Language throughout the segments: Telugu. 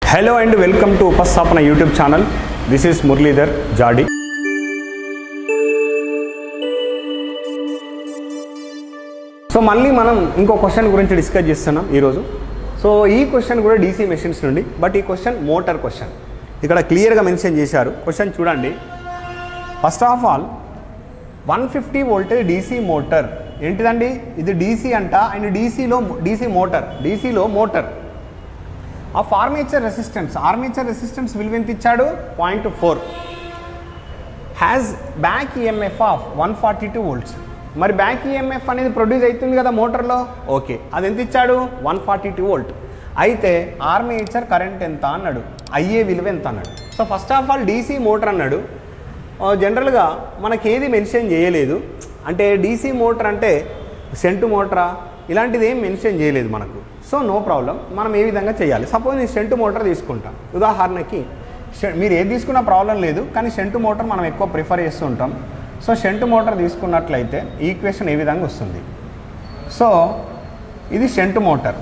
hello and welcome to Upasthapana YouTube channel this is Muralidhar Jadi so మళ్ళీ మనం ఇంకో క్వశ్చన్ గురించి డిస్కస్ చేస్తున్నాం ఈరోజు సో ఈ క్వశ్చన్ కూడా డీసీ మెషిన్స్ నుండి బట్ ఈ క్వశ్చన్ మోటార్ క్వశ్చన్ ఇక్కడ క్లియర్గా మెన్షన్ చేశారు క్వశ్చన్ చూడండి first of all one fifty voltage DC motor ఏంటిదండి ఇది డీసీ అంట అండ్ డీసీలో డీసీ మోటార్ డీసీలో motor of armature resistance armature resistance విలువ ఎంత ఇచ్చాడు point four has back EMF of one forty two volts మరి బ్యాక్ ఈఎంఎఫ్ అనేది ప్రొడ్యూస్ అవుతుంది కదా మోటార్లో ఓకే అది ఎంత ఇచ్చాడు వన్ ఫార్టీ టూ వోల్ట్ అయితే ఆర్మేచర్ కరెంట్ ఎంత అన్నాడు అయ్యే విలువ ఎంత అన్నాడు so first of all DC motor అన్నాడు ఆ, జనరల్గా మనకి ఏది మెన్షన్ చేయలేదు అంటే డీసీ మోటార్ అంటే సెంటు మోటరా ఇలాంటిది ఏం మెన్షన్ చేయలేదు మనకు సో నో ప్రాబ్లం మనం ఏ విధంగా చేయాలి సపోజ్ నేను సెంటు మోటార్ తీసుకుంటాం ఉదాహరణకి షె- మీరు ఏది తీసుకున్నా ప్రాబ్లం లేదు కానీ షెంటు మోటార్ మనం ఎక్కువ ప్రిఫర్ చేస్తూ ఉంటాం సో షెంటు మోటార్ తీసుకున్నట్లయితే ఈక్వేషన్ ఏ విధంగా వస్తుంది సో ఇది షెంటు మోటార్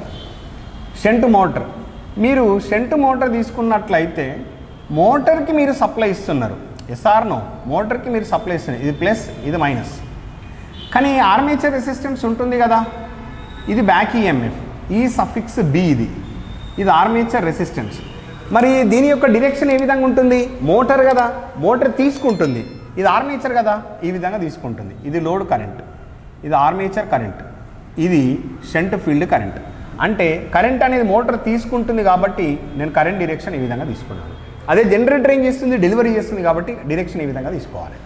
షెంటు మోటార్ మీరు షెంటు మోటార్ తీసుకున్నట్లయితే మోటార్కి మీరు సప్లై ఇస్తున్నారు ఎస్ఆర్ నో మోటార్కి మీరు సప్లై ఇస్తున్నారు ఇది ప్లస్ ఇది మైనస్ కానీ ఆర్మేచర్ రెసిస్టెన్స్ ఉంటుంది కదా ఇది బ్యాక్ ఈఎంఎఫ్ ఈ సఫిక్స్ బి ఇది ఇది ఆర్మేచర్ రెసిస్టెన్స్ మరి దీని యొక్క డిరెక్షన్ ఏ విధంగా ఉంటుంది మోటార్ కదా మోటార్ తీసుకుంటుంది ఇది ఆర్మేచర్ కదా ఈ విధంగా తీసుకుంటుంది ఇది లోడ్ కరెంట్ ఇది ఆర్మేచర్ కరెంట్ ఇది షంట్ ఫీల్డ్ కరెంట్ అంటే కరెంట్ అనేది మోటార్ తీసుకుంటుంది కాబట్టి నేను కరెంట్ డిరెక్షన్ ఈ విధంగా తీసుకున్నాను అదే జనరేటర్ ఏం చేస్తుంది డెలివరీ చేస్తుంది కాబట్టి డిరెక్షన్ ఈ విధంగా తీసుకోవాలి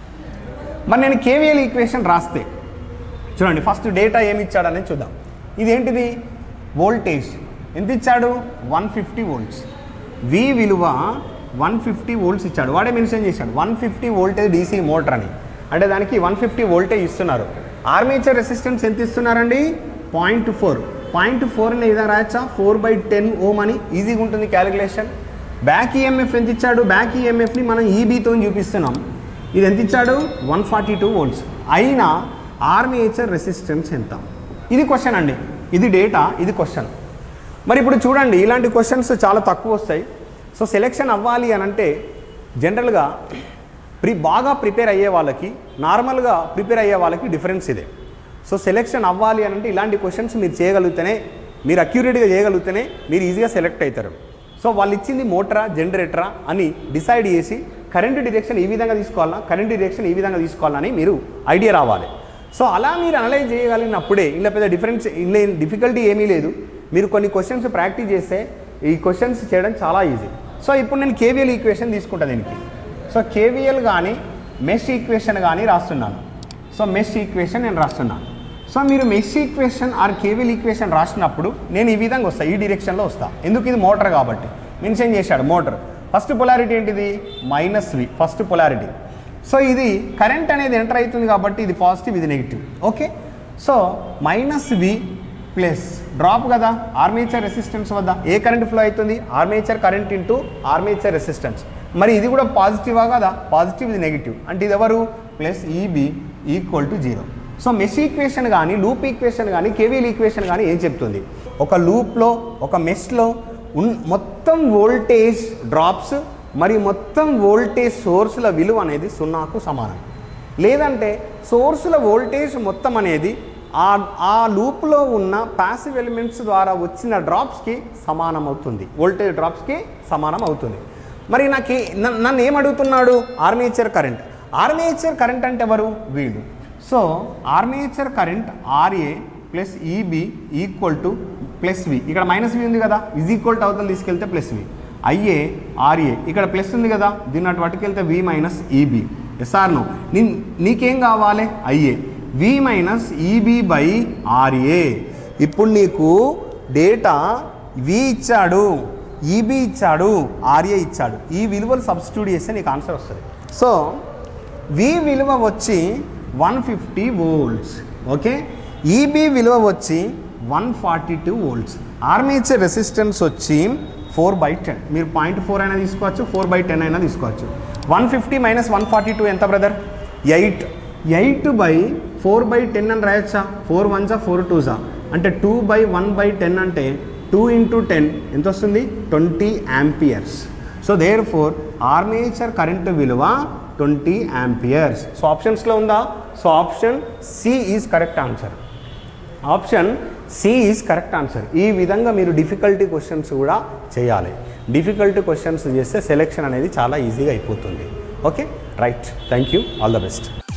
మరి నేను కేవీఎల్ ఈక్వేషన్ రాస్తే చూడండి ఫస్ట్ డేటా ఏమి ఇచ్చాడు అనేది చూద్దాం ఇదేంటిది వోల్టేజ్ ఎంత ఇచ్చాడు వన్ ఫిఫ్టీ వోల్ట్స్ వి విలువ వన్ ఫిఫ్టీ వోల్ట్స్ ఇచ్చాడు వాడే మెన్షన్ చేశాడు one fifty voltage DC motor అని అంటే దానికి వన్ ఫిఫ్టీ వోల్టేజ్ ఇస్తున్నారు ఆర్మేచర్ రెసిస్టెన్స్ ఎంత ఇస్తున్నారండి పాయింట్ ఫోర్ పాయింట్ ఫోర్ అని ఏదైనా రాయచ్చా ఫోర్ బై టెన్ ఓమ్ అని ఈజీగా ఉంటుంది క్యాలిక్యులేషన్ బ్యాక్ ఈఎంఎఫ్ ఎంత ఇచ్చాడు బ్యాక్ ఈఎంఎఫ్ని మనం ఈబీతో చూపిస్తున్నాం ఇది ఎంత ఇచ్చాడు వన్ ఫార్టీ టూ వోల్ట్స్ అయినా ఆర్మేచర్ రెసిస్టెన్స్ ఎంత ఇది క్వశ్చన్ అండి ఇది డేటా ఇది క్వశ్చన్ మరి ఇప్పుడు చూడండి ఇలాంటి క్వశ్చన్స్ చాలా తక్కువ వస్తాయి సో సెలెక్షన్ అవ్వాలి అని అంటే జనరల్గా ప్రి బాగా ప్రిపేర్ అయ్యే వాళ్ళకి నార్మల్గా ప్రిపేర్ అయ్యే వాళ్ళకి డిఫరెన్స్ ఇదే సో సెలెక్షన్ అవ్వాలి అని అంటే ఇలాంటి క్వశ్చన్స్ మీరు చేయగలిగితేనే మీరు అక్యురేట్గా చేయగలిగితేనే మీరు ఈజీగా సెలెక్ట్ అవుతారు సో వాళ్ళు ఇచ్చింది మోటరా జనరేటరా అని డిసైడ్ చేసి కరెంట్ డిరెక్షన్ ఈ విధంగా తీసుకోవాలా కరెంట్ డిరెక్షన్ ఈ విధంగా తీసుకోవాలని మీరు ఐడియా రావాలి సో అలా మీరు అనలైజ్ చేయగలిగినప్పుడే ఇలా పెద్ద డిఫరెన్స్ ఇలా డిఫికల్టీ ఏమీ లేదు మీరు కొన్ని క్వశ్చన్స్ ప్రాక్టీస్ చేస్తే ఈ క్వశ్చన్స్ చేయడం చాలా ఈజీ సో ఇప్పుడు నేను కేవీఎల్ ఈక్వేషన్ తీసుకుంటా దీనికి సో కేవీఎల్ కానీ మెష్ ఈక్వేషన్ కానీ రాస్తున్నాను సో మెష్ ఈక్వేషన్ నేను రాస్తున్నాను సో మీరు mesh equation or KVL equation రాసినప్పుడు నేను ఈ విధంగా వస్తా ఈ డిరెక్షన్లో వస్తా ఎందుకు ఇది మోటార్ కాబట్టి మెన్షన్ చేశాడు మోటార్ ఫస్ట్ పొలారిటీ ఏంటిది minus V first polarity so ఇది కరెంట్ అనేది ఎంటర్ అవుతుంది కాబట్టి ఇది పాజిటివ్ ఇది negative okay so minus V plus drop కదా ఆర్మేచర్ రెసిస్టెన్స్ వద్ద ఏ కరెంట్ ఫ్లో అవుతుంది armature current into armature resistance మరి ఇది కూడా పాజిటివా కదా పాజిటివ్ ఇది నెగిటివ్ అంటే ఇది ఎవరు plus EB equal to zero so mesh equation కానీ లూప్ ఈక్వేషన్ కానీ కేవీఎల్ ఈక్వేషన్ కానీ ఏం చెప్తుంది ఒక లూప్లో ఒక మెష్లో ఉన్ మొత్తం వోల్టేజ్ డ్రాప్స్ మరియు మొత్తం వోల్టేజ్ సోర్సుల విలువ అనేది సున్నాకు సమానం లేదంటే సోర్సుల వోల్టేజ్ మొత్తం అనేది ఆ ఆ లూప్లో ఉన్న ప్యాసివ్ ఎలిమెంట్స్ ద్వారా వచ్చిన డ్రాప్స్కి సమానం అవుతుంది వోల్టేజ్ డ్రాప్స్కి సమానం అవుతుంది మరి నాకు ఏ- నన్ను నన్ను ఏం అడుగుతున్నాడు ఆర్మేచర్ కరెంట్ ఆర్మేచర్ కరెంట్ అంటే ఎవరు వీళ్ళు so armature current RA plus EB equal to plus V ఇక్కడ మైనస్ వి ఉంది కదా ఇజ్ ఈక్వల్ టు అవతల తీసుకెళ్తే ప్లస్ వి ఐఏ ఆర్ఏ ఇక్కడ ప్లస్ ఉంది కదా దీన్ని అటు పట్టుకెళ్తే వి మైనస్ ఈబి ఎస్ఆర్ నో నీ నీకేం కావాలి IA V minus EB by RA ఇప్పుడు నీకు డేటా వి ఇచ్చాడు ఈబి ఇచ్చాడు ఆర్ఏ ఇచ్చాడు ఈ విలువలు సబ్స్టిట్యూట్ చేస్తే నీకు ఆన్సర్ వస్తుంది సో వి విలువ వచ్చి one fifty volts okay EB విలువ వచ్చి one forty two volts armature resistance వచ్చి ఫోర్ బై టెన్ మీరు పాయింట్ ఫోర్ అయినా తీసుకోవచ్చు ఫోర్ బై టెన్ అయినా తీసుకోవచ్చు one fifty minus one forty two ఎంత brother eight eight by four by ten అని రాయొచ్చా ఫోర్ వన్ జా ఫోర్ టూ జా అంటే two by one by ten అంటే టూ ఇంటూ టెన్ ఎంత వస్తుంది twenty amperes so there four armature current విలువ ట్వంటీ యాంపియర్స్ సో ఆప్షన్స్లో ఉందా so option C is correct answer option C is correct answer ఈ విధంగా మీరు డిఫికల్టీ క్వశ్చన్స్ కూడా చేయాలి డిఫికల్టీ క్వశ్చన్స్ చేస్తే సెలెక్షన్ అనేది చాలా ఈజీగా అయిపోతుంది okay right thank you all the best